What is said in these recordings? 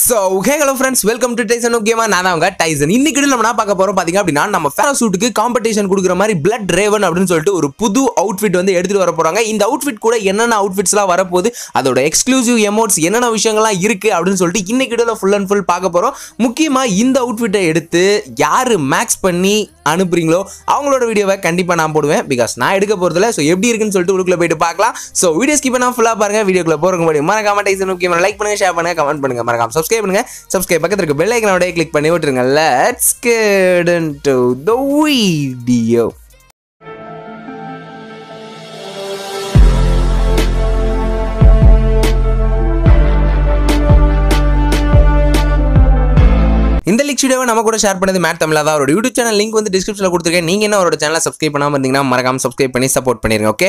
So hey hello friends welcome to Tyson ஓகேமா நான் தான் அவங்க டைசன் இன்னைக்கு video ல நம்ம என்ன பார்க்க போறோம் பாத்தீங்க அப்படின்னா நம்ம ஃபேரசூட்டுக்கு காம்படிஷன் கொடுக்குற மாதிரி பிளட் ரேவன் அப்படின்னு சொல்லிட்டு ஒரு புது அவுட்ஃபிட் வந்து எடுத்துட்டு வர போறாங்க இந்த அவுட்ஃபிட் கூட என்னென்ன அவுட்ஃபிட்ஸ்லாம் வரப்போகுது அதோட எக்ஸ்க்ளூசிவ் எமோட்ஸ் என்னென்ன விஷயங்கள்லாம் இருக்கு அப்படின்னு சொல்லிட்டு இன்னைக்கு வீடியோல ஃபுல் அண்ட் ஃபுல் பார்க்க போறோம் முக்கியமா இந்த அவுட்ஃபிட்டை எடுத்து யாரு மேக்ஸ் பண்ணி அனுப்புறீங்களோ அவங்களோட வீடியோவை கண்டிப்பா நான் போடுவேன் பிகாஸ் நான் எடுக்க போறதில்ல ஸோ எப்படி இருக்குன்னு சொல்லிட்டு உள்ளுக்குள்ள போயிட்டு பார்க்கலாம் ஸோ வீடியோ ஸ்கிப் பண்ணா ஃபுல்லா பாருங்க வீடியோக்குள்ள போறதுக்கு முன்னாடி மறக்காம டைசன் ஓகே லைக் பண்ணுங்க ஷேர் பண்ணுங்க கமெண்ட் பண்ணுங்க மறக்காம சப்ஸ்கிரைப் பண்ணுங்க சப்ஸ்கிரைப் பக்கத்துல இருக்க பெல் ஐக்கனோட கிளிக் பண்ணி விட்டுருங்க let's get into the video இந்த லிங்க் வீடியோவை நம்ம கூட ஷேர் பண்ணது மேட் தமிழா தான் அவரோட யூடியூப் சேனல் லிங்க் வந்து டிஸ்கிரிப்ஷனில் கொடுத்துருக்கேன் நீங்க என்ன அவரோட சேனலை சப்ஸ்கிரைப் பண்ணாம இருந்தீங்கன்னா மறக்காம சப்ஸ்கிரைப் பண்ணி சப்போர்ட் பண்ணிருங்க ஓகே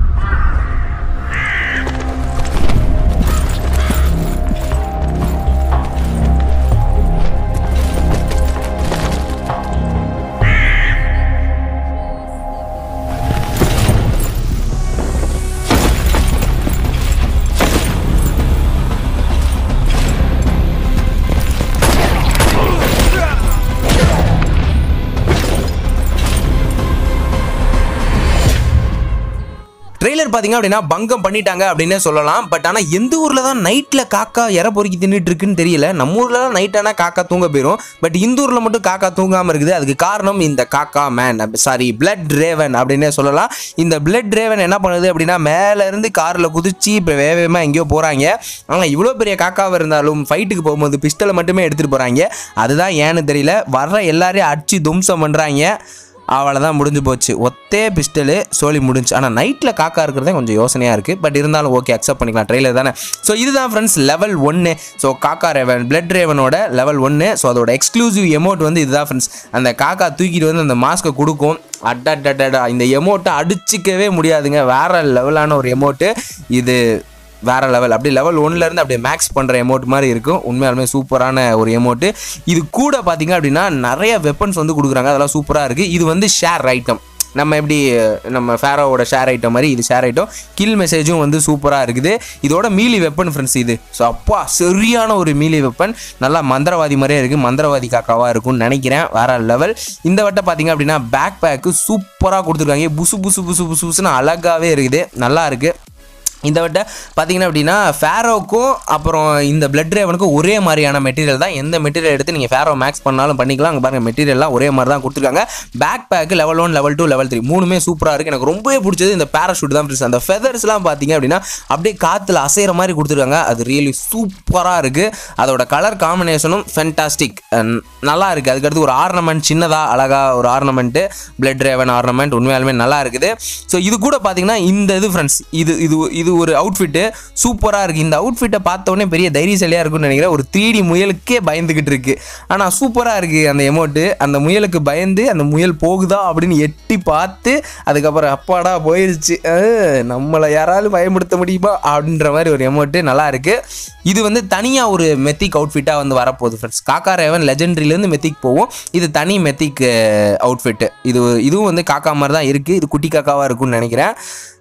ட்ரெய்லர் பார்த்தீங்க அப்படின்னா பங்கம் பண்ணிட்டாங்க அப்படின்னே சொல்லலாம் பட் ஆனால் எந்த ஊரில் தான் நைட்டில் காக்கா இற பொறுக்கி தின்னுட்டு இருக்குன்னு தெரியல நம்ம ஊரில் தான் நைட் ஆனால் காக்கா தூங்க போயிடும் பட் இந்த ஊரில் மட்டும் காக்கா தூங்காமல் இருக்குது அதுக்கு காரணம் இந்த காக்கா மேன் சாரி பிளட் ரேவன் அப்படின்னே சொல்லலாம் இந்த பிளட் ரேவன் என்ன பண்ணுது அப்படின்னா மேலே இருந்து காரில் குதிச்சு இப்போ வேகமாக எங்கேயோ போகிறாங்க ஆனால் இவ்வளோ பெரிய காக்காவாக இருந்தாலும் ஃபைட்டுக்கு போகும்போது பிஸ்டலை மட்டுமே எடுத்துகிட்டு போகிறாங்க அதுதான் ஏன்னு தெரியல வர்ற எல்லாரையும் அடிச்சு தும்சம் பண்ணுறாங்க அவ்வளோதான் முடிஞ்சு போச்சு ஒத்தே பிஸ்டலு சோலி முடிஞ்சு ஆனால் நைட்டில் காக்கா இருக்கிறதே கொஞ்சம் யோசனையாக இருக்குது பட் இருந்தாலும் ஓகே அக்செப்ட் பண்ணிக்கலாம் ட்ரெயிலர் தானே ஸோ இதுதான் ஃப்ரெண்ட்ஸ் லெவல் ஒன்று ஸோ காக்கா ரேவன் பிளட் ரேவனோட லெவல் ஒன்று ஸோ அதோட எக்ஸ்க்ளூசிவ் எமௌண்ட் வந்து இதுதான் ஃப்ரெண்ட்ஸ் அந்த காக்கா தூக்கிட்டு வந்து அந்த மாஸ்க்கை கொடுக்கும் அட்டடடடா இந்த எமௌண்ட்டை அடிச்சிக்கவே முடியாதுங்க வேற லெவலான ஒரு எமௌண்ட்டு இது வேற லெவல் அப்படியே லெவல் ஒன்லேருந்து அப்படியே மேக்ஸ் பண்ணுற எமௌண்ட் மாதிரி இருக்கும் உண்மையாலுமே சூப்பரான ஒரு எமௌண்ட்டு இது கூட பார்த்தீங்க அப்படின்னா நிறைய வெப்பன்ஸ் வந்து கொடுக்குறாங்க அதெல்லாம் சூப்பராக இருக்குது இது வந்து ஷேர் ஐட்டம் நம்ம எப்படி நம்ம ஃபேரோவோட ஷேர் ஐட்டம் மாதிரி இது ஷேர் ஐட்டம் கில் மெசேஜும் வந்து சூப்பராக இருக்குது இதோட மீலி வெப்பன் ஃப்ரெண்ட்ஸ் இது ஸோ அப்பா சரியான ஒரு மீலி வெப்பன் நல்லா மந்திரவாதி மாதிரியே இருக்குது மந்திரவாதி காக்காவாக இருக்கும்னு நினைக்கிறேன் வேற லெவல் இந்த வட்டம் பார்த்தீங்க அப்படின்னா பேக் பேக்கு சூப்பராக கொடுத்துருக்காங்க புசு புசு புசு புசு புசுன்னு அழகாகவே இருக்குது நல்லா இருக்குது இந்த வட்ட பார்த்தீங்கன்னா அப்படின்னா ஃபேரோக்கும் அப்புறம் இந்த பிளட் ரேவனுக்கும் ஒரே மாதிரியான மெட்டீரியல் தான் எந்த மெட்டீரியல் எடுத்து நீங்கள் ஃபேரோ மேக்ஸ் பண்ணாலும் பண்ணிக்கலாம் அங்கே பாருங்கள் மெட்டீரியல்லாம் ஒரே மாதிரி தான் கொடுத்துருக்காங்க backpack level one level two level three மூணுமே சூப்பராக இருக்குது எனக்கு ரொம்பவே பிடிச்சது இந்த பேராஷூட் தான் ஃப்ரெண்ட்ஸ் அந்த ஃபெதர்ஸ்லாம் பார்த்தீங்க அப்படின்னா அப்படியே காற்றுல அசைகிற மாதிரி கொடுத்துருக்காங்க அது ரியலி சூப்பராக இருக்குது அதோட கலர் காம்பினேஷனும் ஃபென்டாஸ்டிக் நல்லா இருக்குது அதுக்கடுத்து ஒரு ஆர்னமெண்ட் சின்னதாக அழகாக ஒரு ஆர்னமெண்ட்டு பிளட் ரேவன் ஆர்னமெண்ட் உண்மையாலுமே நல்லா இருக்குது ஸோ இது கூட பார்த்தீங்கன்னா இந்த இது ஃப்ரெண்ட்ஸ் இது இது இது ஒரு அவுட்ஃபிட்டு சூப்பராக இருக்குது இந்த அவுட்ஃபிட்டை பார்த்தோன்னே பெரிய தைரியசாலியாக இருக்கும்னு நினைக்கிறேன் ஒரு த்ரீ டி முயலுக்கே பயந்துக்கிட்டு இருக்கு ஆனால் சூப்பராக இருக்குது அந்த எமௌண்ட்டு அந்த முயலுக்கு பயந்து அந்த முயல் போகுதா அப்படின்னு எட்டி பார்த்து அதுக்கப்புறம் அப்பாடா போயிடுச்சு அஹ், நம்மளை யாராலும் பயமுடுத்த முடியுமா அப்படின்ற மாதிரி ஒரு எமௌண்ட்டு நல்லா இருக்குது இது வந்து தனியாக ஒரு மெத்திக் அவுட்ஃபிட்டாக வந்து வரப்போகுது ஃப்ரெண்ட்ஸ் காக்கா ரேவன் லெஜெண்ட்ரிலேருந்து மெத்திக் போவோம் இது தனி மெத்திக் அவுட்ஃபிட்டு இது இதுவும் வந்து காக்கா மாதிரி தான் இருக்குது இது குட்டி காக்காவாக இருக்கும்னு நினைக்கிறேன்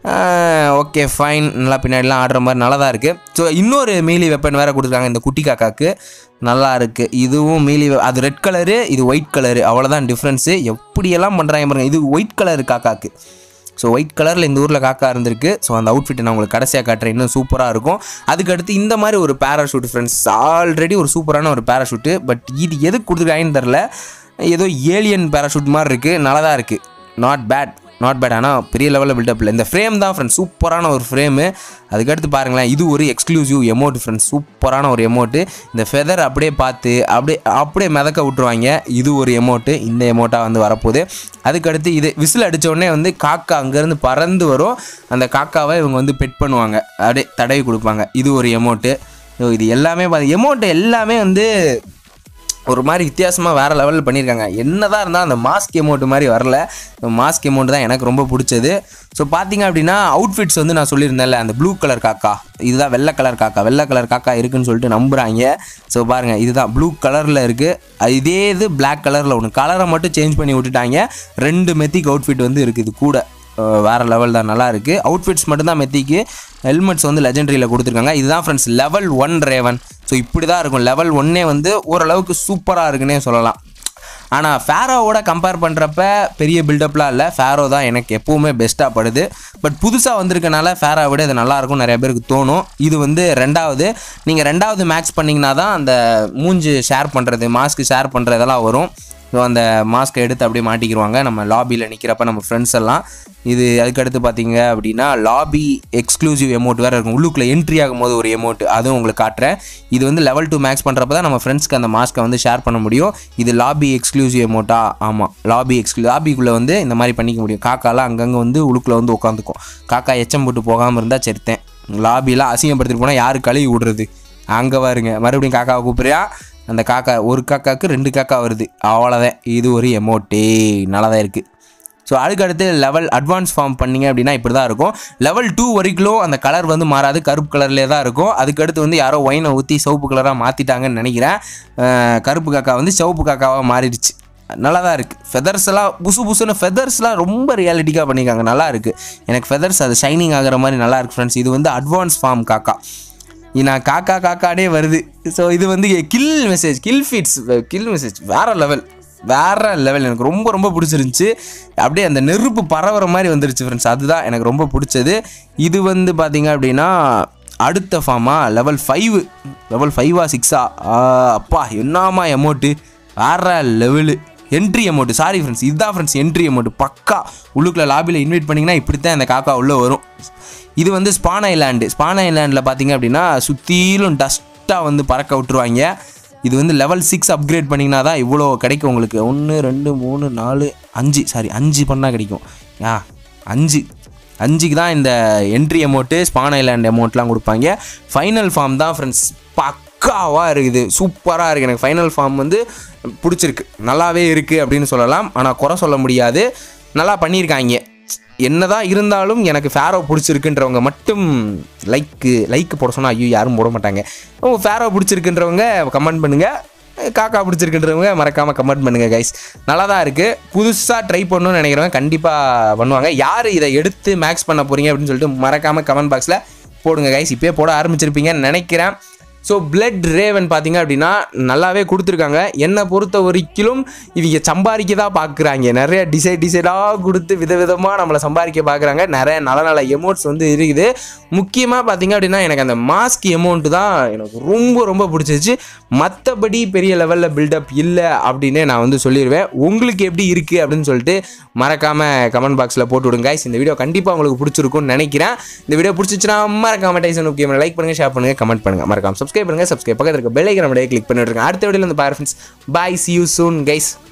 ஓகே ஃபைன் நல்லா பின்னாடிலாம் ஆடுற மாதிரி நல்லா தான் இருக்குது ஸோ இன்னொரு மீலி வெப்பன் வேறு கொடுத்துருக்காங்க இந்த குட்டி காக்காக்கு நல்லா இருக்குது இதுவும் மீலி we- அது ரெட் கலரு இது ஒயிட் கலரு அவ்வளோதான் டிஃப்ரென்ஸு எப்படியெல்லாம் பண்ணுறாங்க பாருங்க இது ஒயிட் கலர் காக்காக்கு ஸோ ஒயிட் கலரில் இந்த ஊரில் காக்கா இருந்திருக்கு ஸோ அந்த அவுட்ஃபிட்டை நான் உங்களுக்கு கடைசியாக காட்டுறேன் இன்னும் சூப்பராக இருக்கும் அதுக்கடுத்து இந்த மாதிரி ஒரு பேராஷூட் ஃப்ரெண்ட்ஸ் ஆல்ரெடி ஒரு சூப்பரான ஒரு பேராஷூட்டு பட் இது எதுக்கு கொடுத்துருக்காங்கன்னு தெரில ஏதோ ஏலியன் பேராஷூட் மாதிரி இருக்குது நல்லா தான் இருக்குது நாட் பேட் நாட் பேட் ஆனால் பெரிய லெவலில் பில்டப் இல்லை இந்த ஃப்ரேம் தான் ஃப்ரெண்ட்ஸ் சூப்பரான ஒரு ஃப்ரேமு அதுக்கடுத்து பாருங்களேன் இது ஒரு எக்ஸ்க்ளூசிவ் எமௌண்ட் ஃப்ரெண்ட்ஸ் சூப்பரான ஒரு எமௌண்ட்டு இந்த ஃபெதர் அப்படியே பார்த்து அப்படியே அப்படியே மிதக்க விட்ருவாங்க இது ஒரு எமௌண்ட்டு இந்த எமௌண்ட்டாக வந்து வரப்போகுது அதுக்கடுத்து இது விசில் அடிச்ச உடனே வந்து காக்கா அங்கேருந்து பறந்து வரும் அந்த காக்காவை இவங்க வந்து பெட் பண்ணுவாங்க அப்படியே தடவி கொடுப்பாங்க இது ஒரு எமௌண்ட்டு ஸோ இது எல்லாமே பார்த்து எமௌண்ட் எல்லாமே வந்து ஒரு மாதிரி வித்தியாசமாக வேறு லெவலில் பண்ணியிருக்காங்க என்னதான் இருந்தால் அந்த மாஸ்க் எமௌண்ட் மாதிரி வரல மாஸ்க் எமௌண்ட் தான் எனக்கு ரொம்ப பிடிச்சது ஸோ பார்த்தீங்க அப்படின்னா அவுட்ஃபிட்ஸ் வந்து நான் சொல்லியிருந்தேன்ல அந்த ப்ளூ கலர் காக்கா இதுதான் வெள்ளை கலர் காக்கா வெள்ளை கலர் காக்கா இருக்குன்னு சொல்லிட்டு நம்புகிறாங்க ஸோ பாருங்கள் இதுதான் ப்ளூ கலரில் இருக்குது இதே இது Black கலரில் ஒன்று கலரை மட்டும் சேஞ்ச் பண்ணி விட்டுட்டாங்க ரெண்டு மெத்திக் அவுட்ஃபிட் வந்து இருக்குது இது கூட வேறு லெவல் தான் நல்லா இருக்குது அவுட்ஃபிட்ஸ் மட்டும்தான் மெத்திக்கு ஹெல்மெட்ஸ் வந்து லெஜெண்டரியில் கொடுத்துருக்காங்க இதுதான் friends level one raven so இப்படி தான் இருக்கும் லெவல் ஒன்னே வந்து ஓரளவுக்கு சூப்பராக இருக்குன்னே சொல்லலாம் ஆனால் ஃபேரோவோட கம்பேர் பண்ணுறப்ப பெரிய பில்டப்லாம் இல்லை ஃபேரோ தான் எனக்கு எப்போவுமே பெஸ்ட்டாக படுது பட் புதுசாக வந்திருக்கனால ஃபேரோ விட இது நல்லாயிருக்கும் நிறைய பேருக்கு தோணும் இது வந்து ரெண்டாவது நீங்கள் ரெண்டாவது மேக்ஸ் பண்ணிங்கன்னா தான் அந்த மூஞ்சு ஷேர் பண்ணுறது மாஸ்க்கு ஷேர் பண்ணுறதெல்லாம் வரும் ஸோ அந்த மாஸ்க்கை எடுத்து அப்படியே மாட்டிக்கிடுவாங்க நம்ம லாபியில் நிற்கிறப்ப நம்ம ஃப்ரெண்ட்ஸ் எல்லாம் இது அதுக்கடுத்து பார்த்தீங்க அப்படின்னா லாபி எக்ஸ்க்ளூசிவ் எமௌண்ட் வேறு இருக்கும் உள்ளுக்குள்ளே என்ட்ரி ஆகும்போது ஒரு எமௌண்ட் அதுவும் உங்களுக்கு காட்டுறேன் இது வந்து லெவல் டூ மேக்ஸ் பண்ணுறப்ப தான் நம்ம ஃப்ரெண்ட்ஸ்க்கு அந்த மாஸ்க்கை வந்து ஷேர் பண்ண முடியும் இது லாபி எக்ஸ்க்ளூசிவ் எமௌண்ட்டா ஆமாம் லாபி எக்ஸ்க்ளூ லாபிக்குள்ளே வந்து இந்த மாதிரி பண்ணிக்க முடியும் காக்காலாம் அங்கங்கே வந்து உள்ளுக்குள்ளே வந்து உட்காந்துக்கும் காக்கா எச்சம் போட்டு போகாமல் இருந்தால் செருத்தேன் லாபிலாம் அசிங்கப்படுத்திட்டு போனால் யாரு கழுவி விடுறது அங்கே பாருங்க மறுபடியும் காக்காவை கூப்பிட்றியா அந்த காக்கா ஒரு காக்காவுக்கு ரெண்டு காக்கா வருது அவ்வளோதான் இது ஒரு எமோட்டே நல்லா தான் இருக்குது ஸோ அதுக்கு அடுத்து லெவல் அட்வான்ஸ் ஃபார்ம் பண்ணீங்க அப்படின்னா இப்படி தான் இருக்கும் லெவல் டூ வரைக்கும் அந்த கலர் வந்து மாறாது கருப்பு கலர்லேயே தான் இருக்கும் அதுக்கடுத்து வந்து யாரோ ஒயினை ஊற்றி சிவப்பு கலராக மாற்றிட்டாங்கன்னு நினைக்கிறேன் அஹ் கருப்பு காக்கா வந்து சிவப்பு காக்காவாக மாறிடுச்சு நல்லா தான் இருக்குது ஃபெதர்ஸ் எல்லாம் புசு புசுன்னு ஃபெதர்ஸ்லாம் ரொம்ப ரியாலிட்டிக்காக பண்ணியிருக்காங்க நல்லா இருக்குது எனக்கு ஃபெதர்ஸ் அது ஷைனிங் ஆகிற மாதிரி நல்லா இருக்கு ஃப்ரெண்ட்ஸ் இது வந்து அட்வான்ஸ் ஃபார்ம் காக்கா இது நான் காக்கா காக்கானே வருது ஸோ இது வந்து kill message kill feeds kill message வேற லெவல் வேற லெவல் எனக்கு ரொம்ப ரொம்ப பிடிச்சிருந்துச்சு அப்படியே அந்த நெருப்பு பரவுற மாதிரி வந்துருச்சு ஃப்ரெண்ட்ஸ் அதுதான் எனக்கு ரொம்ப பிடிச்சது இது வந்து பார்த்தீங்க அப்படின்னா அடுத்த ஃபார்மா லெவல் ஃபைவ் லெவல் ஃபைவா சிக்ஸா அப்பா என்னமா எமௌண்ட்டு வேற level entry amount sorry friends இதுதான் ஃப்ரெண்ட்ஸ் என்ட்ரி அமௌண்ட் பக்கா உள்ளுக்குள்ள லாபியில் இன்வைட் பண்ணிங்கன்னா இப்படி தான் அந்த காக்கா உள்ளே வரும் இது வந்து ஸ்பான் ஐலாண்டு ஸ்பான் ஐலாண்டில் பார்த்தீங்க அப்படின்னா சுற்றிலும் டஸ்ட்டாக வந்து பறக்க விட்டுருவாங்க இது வந்து லெவல் சிக்ஸ் அப்கிரேட் பண்ணிங்கன்னா தான் இவ்வளோ கிடைக்கும் உங்களுக்கு ஒன்று ரெண்டு மூணு நாலு அஞ்சு சாரி அஞ்சு பண்ணால் கிடைக்கும் யா அஞ்சு அஞ்சுக்கு தான் இந்த என்ட்ரி அமௌண்ட்டு ஸ்பான் ஐலாண்ட் அமௌண்ட்லாம் கொடுப்பாங்க ஃபைனல் ஃபார்ம் தான் ஃப்ரெண்ட்ஸ் பக்காவாக இருக்குது சூப்பராக இருக்குது எனக்கு ஃபைனல் ஃபார்ம் வந்து பிடிச்சிருக்கு நல்லாவே இருக்குது அப்படின்னு சொல்லலாம் ஆனால் குறை சொல்ல முடியாது நல்லா பண்ணியிருக்காங்க என்னதான் இருந்தாலும் எனக்கு ஃபேரோ பிடிச்சிருக்குன்றவங்க மட்டும் லைக்கு லைக் போட சொன்னால் ஐயோ யாரும் போட மாட்டாங்க ஓ ஃபேரோ பிடிச்சிருக்குன்றவங்க கமெண்ட் பண்ணுங்கள் காக்கா பிடிச்சிருக்குன்றவங்க மறக்காமல் கமெண்ட் பண்ணுங்கள் கைஸ் நல்லா தான் இருக்குது புதுசாக ட்ரை பண்ணணும்னு நினைக்கிறவங்க கண்டிப்பாக பண்ணுவாங்க யார் இதை எடுத்து மேக்ஸ் பண்ண போகிறீங்க அப்படின்னு சொல்லிட்டு மறக்காமல் கமெண்ட் பாக்ஸில் போடுங்க கைஸ் இப்போயே போட ஆரம்பிச்சிருப்பீங்கன்னு நினைக்கிறேன் ஸோ பிளட் ரேவன் பார்த்தீங்க அப்படின்னா நல்லாவே கொடுத்துருக்காங்க என்னை பொறுத்த வரைக்கும் இவங்க சம்பாதிக்க தான் பார்க்குறாங்க நிறைய டிசைட் டிசைடாக கொடுத்து விதவிதமாக நம்மளை சம்பாதிக்க பார்க்குறாங்க நிறைய நல்ல நல்ல எமௌண்ட்ஸ் வந்து இருக்குது முக்கியமாக பார்த்தீங்க அப்படின்னா எனக்கு அந்த மாஸ்க் எமௌண்ட்டு தான் எனக்கு ரொம்ப ரொம்ப பிடிச்சிருச்சு மற்றபடி பெரிய லெவலில் பில்டப் இல்லை அப்படின்னு நான் வந்து சொல்லிடுவேன் உங்களுக்கு எப்படி இருக்குது அப்படின்னு சொல்லிட்டு மறக்காமல் கமெண்ட் பாக்ஸில் போட்டு விடுங்க guys. இந்த வீடியோ கண்டிப்பாக உங்களுக்கு பிடிச்சிருக்கும்னு நினைக்கிறேன் இந்த வீடியோ பிடிச்சிச்சுன்னா மறக்காம டைசன் முக்கியமாக லைக் பண்ணுங்கள் ஷேர் பண்ணுங்கள் கமெண்ட் பண்ணுங்கள் மறக்காம சப்ஸ்கிரைப் பண்ணுங்கள் சப்ஸ்கிரைப் பக்கத்தில் இருக்க பெல் ஐக்கன் அப்படியே கிளிக் பண்ணிட்டு இருக்கேன் அடுத்த வீடியோவில் வந்து bye friends bye see you soon guys